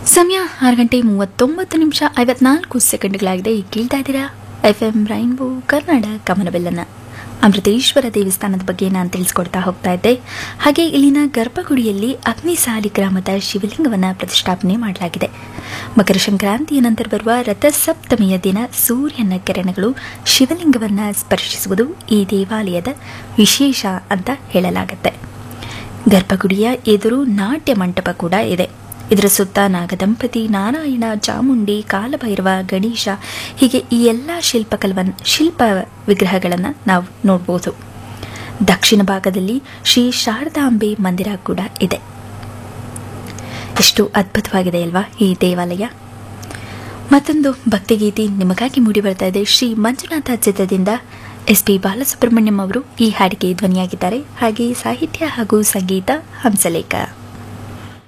ಸಮಯ ಆರು ಗಂಟೆ ಮೂವತ್ತೊಂಬತ್ತು ನಿಮಿಷ ಐವತ್ನಾಲ್ಕು ಸೆಕೆಂಡ್ಗಳಾಗಿದೆ ಈಗ ಕೇಳ್ತಾ ಇದ್ದೀರಾ ಎಫ್ ಎಂ ರೈನ್ಬೋ ಕನ್ನಡ ಕಮನಬೆಲ್ಲನ್ನ ಅಮೃತೇಶ್ವರ ದೇವಸ್ಥಾನದ ಬಗ್ಗೆ ನಾನು ತಿಳಿಸ್ಕೊಡ್ತಾ ಹೋಗ್ತಾ ಇದ್ದೆ ಹಾಗೆ ಇಲ್ಲಿನ ಗರ್ಭಗುಡಿಯಲ್ಲಿ ಅಗ್ನಿಸಾಲಿ ಗ್ರಾಮದ ಶಿವಲಿಂಗವನ್ನು ಪ್ರತಿಷ್ಠಾಪನೆ ಮಾಡಲಾಗಿದೆ ಮಕರ ಸಂಕ್ರಾಂತಿಯ ನಂತರ ಬರುವ ರಥಸಪ್ತಮಿಯ ದಿನ ಸೂರ್ಯನ ಕಿರಣಗಳು ಶಿವಲಿಂಗವನ್ನು ಸ್ಪರ್ಶಿಸುವುದು ಈ ದೇವಾಲಯದ ವಿಶೇಷ ಅಂತ ಹೇಳಲಾಗುತ್ತೆ ಗರ್ಭಗುಡಿಯ ಎದುರು ನಾಟ್ಯ ಮಂಟಪ ಕೂಡ ಇದೆ ಇದರ ಸುತ್ತ ನಾಗದಂಪತಿ ನಾರಾಯಣ ಚಾಮುಂಡಿ ಕಾಲಭೈರವ ಗಣೇಶ ಹೀಗೆ ಈ ಎಲ್ಲ ಶಿಲ್ಪಕಲ್ವನ್ ಶಿಲ್ಪ ವಿಗ್ರಹಗಳನ್ನು ನಾವು ನೋಡ್ಬೋದು ದಕ್ಷಿಣ ಭಾಗದಲ್ಲಿ ಶ್ರೀ ಶಾರದಾಂಬೆ ಮಂದಿರ ಕೂಡ ಇದೆ ಎಷ್ಟು ಅದ್ಭುತವಾಗಿದೆ ಅಲ್ವಾ ಈ ದೇವಾಲಯ ಮತ್ತೊಂದು ಭಕ್ತಿಗೀತಿ ನಿಮಗಾಗಿ ಮೂಡಿ ಬರ್ತಾ ಇದೆ ಶ್ರೀ ಮಂಜುನಾಥ ಚಿತ್ರದಿಂದ ಎಸ್ ಪಿ ಬಾಲಸುಬ್ರಹ್ಮಣ್ಯಂ ಅವರು ಈ ಹಾಡಿಗೆ ಧ್ವನಿಯಾಗಿದ್ದಾರೆ ಹಾಗೆ ಸಾಹಿತ್ಯ ಹಾಗೂ ಸಂಗೀತ ಹಂಸಲೇಖ